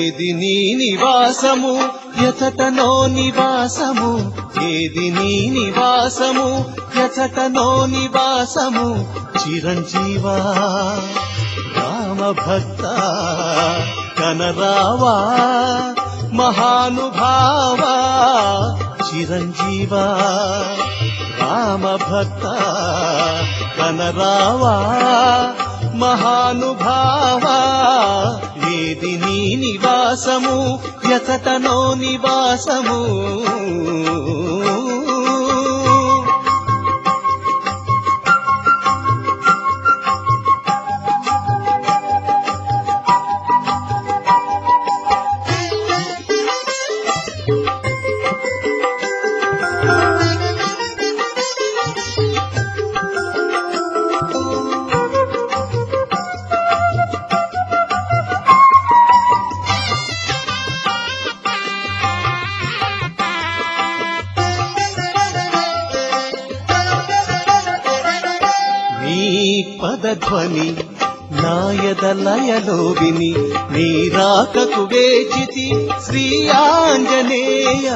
ఏది నీ నివాసము ఎచటనో నివాసము ఏది నీ నివాసము ఎచటనో నివాసము చిరంజీవా రామభక్త కనరావా మహానుభావా చిరంజీవా రామభక్త కనరావా మహానుభావా ఏది నీ నివాసము ఎచటనో నివాసము నీ పదధ్వని నాయద లయలో విని నీ రాకకు వేచితి శ్రీ ఆంజనేయ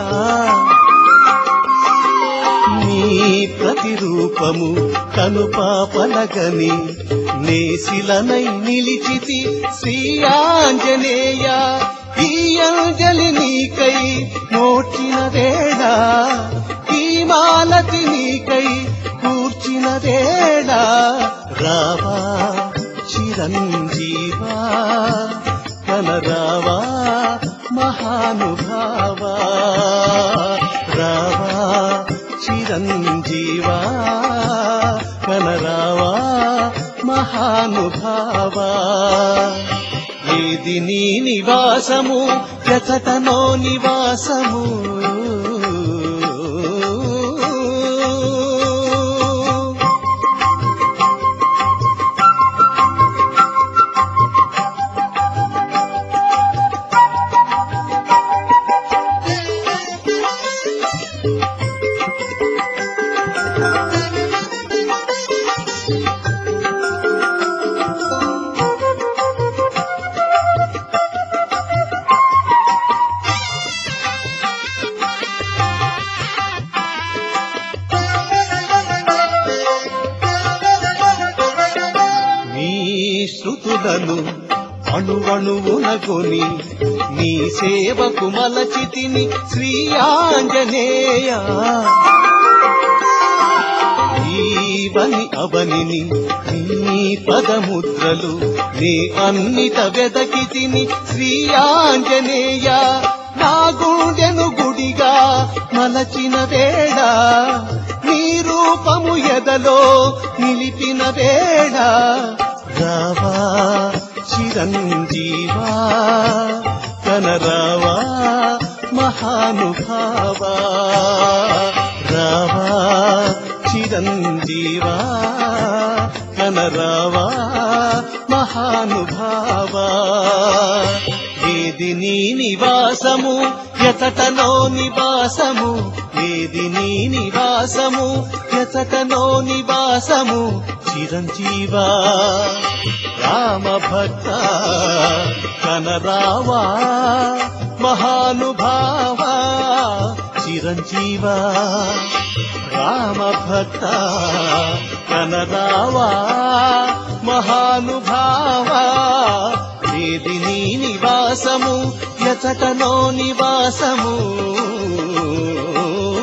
నీ ప్రతిరూపము కనుపాపలగని నేసిలనై నిలిచితి శ్రీ ఆంజనేయ ఈ అంజలి నీకై మోర్చిన వేళ ఈ మాలతి నీకై కూర్చిన వేళ రావా చిరంజీవా కనరావా మహానుభావా రావా చిరంజీవా కనరావా మహానుభావా ఏది నీ నివాసము ఎచటనో నివాసము నీ శృతులను అణువణువునగొని నీ సేవకు మలచితిని శ్రీ ఆంజనేయ ఈవని అవనిని నీ పదముద్రలు నీ అన్నిట వెదకితిని శ్రీ ఆంజనేయ నా గుండెను గుడిగా మలచిన వేళ నీ రూపము ఎదలో నిలిపిన వేళ రావా చిరంజీవా కనరావా మహానుభావా రావా చిరంజీవా కనరావా మహానుభావా ఏది నీ నివాసము ఎతటనో నివాసము ఏది నీ నివాసము ఎతటనో నివాసము చిరంజీవా రామభక్త కనరావా మహానుభావా చిరంజీవా రామభక్త కనరావా మహానుభావా ఏది నీ నివాసము ఎచటనో నివాసము